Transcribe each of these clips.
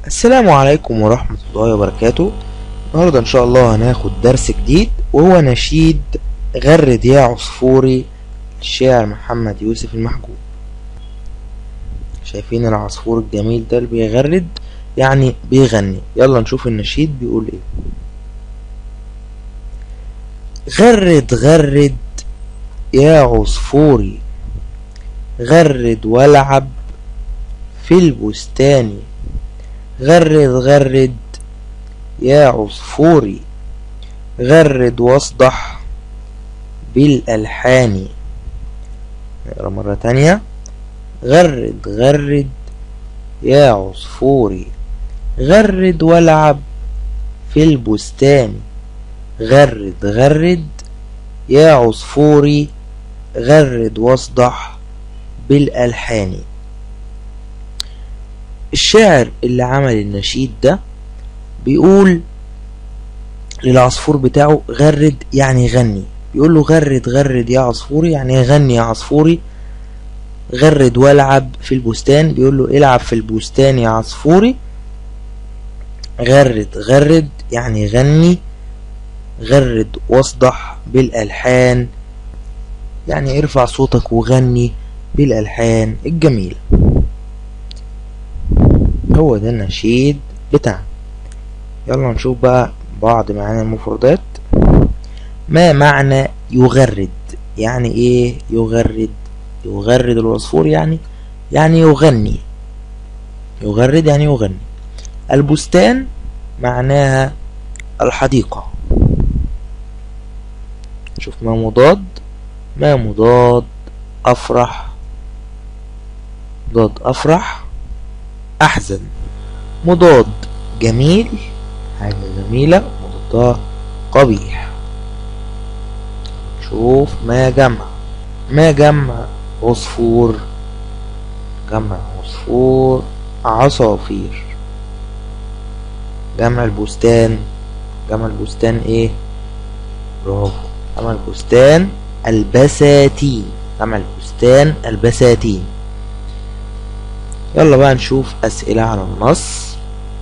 السلام عليكم ورحمة الله وبركاته النهاردة إن شاء الله هناخد درس جديد وهو نشيد غرد يا عصفوري الشاعر محمد يوسف المحجوب شايفين العصفور الجميل ده اللي بيغرد يعني بيغني يلا نشوف النشيد بيقول ايه غرد غرد يا عصفوري غرد والعب في البستان غرد غرد يا عصفوري غرد واصدح بالألحان نقرا مرة تانية غرد غرد يا عصفوري غرد والعب في البستان غرد غرد يا عصفوري غرد واصدح بالألحان الشاعر اللي عمل النشيد ده بيقول للعصفور بتاعه غرد يعني غني بيقول له غرد غرد يا عصفوري يعني غني يا عصفوري غرد والعب في البستان بيقول له العب في البستان يا عصفوري غرد غرد يعني غني غرد واصدح بالألحان يعني ارفع صوتك وغني بالألحان الجميلة هو ده النشيد بتاعنا يلا نشوف بقى بعض معاني المفردات ما معنى يغرد يعني ايه يغرد يغرد العصفور يعني يعني يغني يغرد يعني يغني البستان معناها الحديقة شوف ما مضاد ما مضاد أفرح ضاد أفرح أحزن مضاد جميل حاجة جميلة مضادها قبيح شوف ما جمع ما جمع عصفور جمع عصفور عصافير جمع البستان جمع البستان ايه برافو جمع البستان البساتين جمع البستان البساتين يلا بقى نشوف أسئلة على النص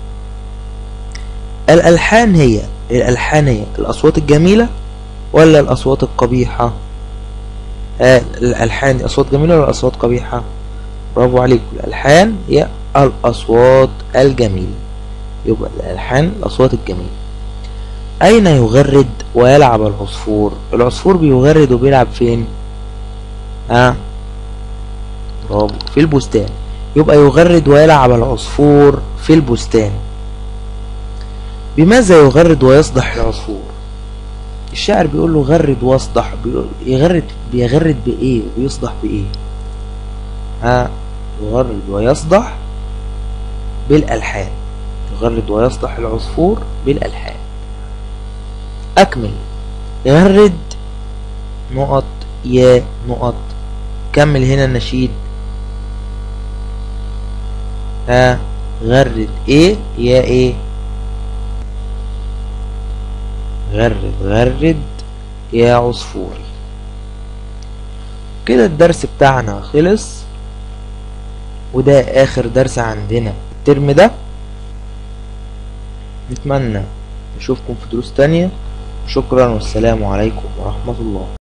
الألحان هي الألحان هي الأصوات الجميلة ولا الأصوات القبيحة آه الألحان دي أصوات جميلة ولا أصوات قبيحة برافو عليكم الألحان هي الأصوات الجميلة يبقى الألحان الأصوات الجميلة أين يغرد ويلعب العصفور العصفور بيغرد وبيلعب فين ها آه. برافو في البستان يبقى يغرد ويلعب العصفور في البستان بماذا يغرد ويصدح العصفور الشاعر بيقول له غرد واصدح بيقول يغرد بيغرد بايه وبيصدح بايه ها يغرد ويصدح بالالحان يغرد ويصدح العصفور بالالحان اكمل يغرد نقط يا نقط كمل هنا النشيد ها غرد ايه يا ايه غرد غرد يا عصفوري كده الدرس بتاعنا خلص وده اخر درس عندنا الترم ده نتمنى نشوفكم في دروس تانية شكرا والسلام عليكم ورحمة الله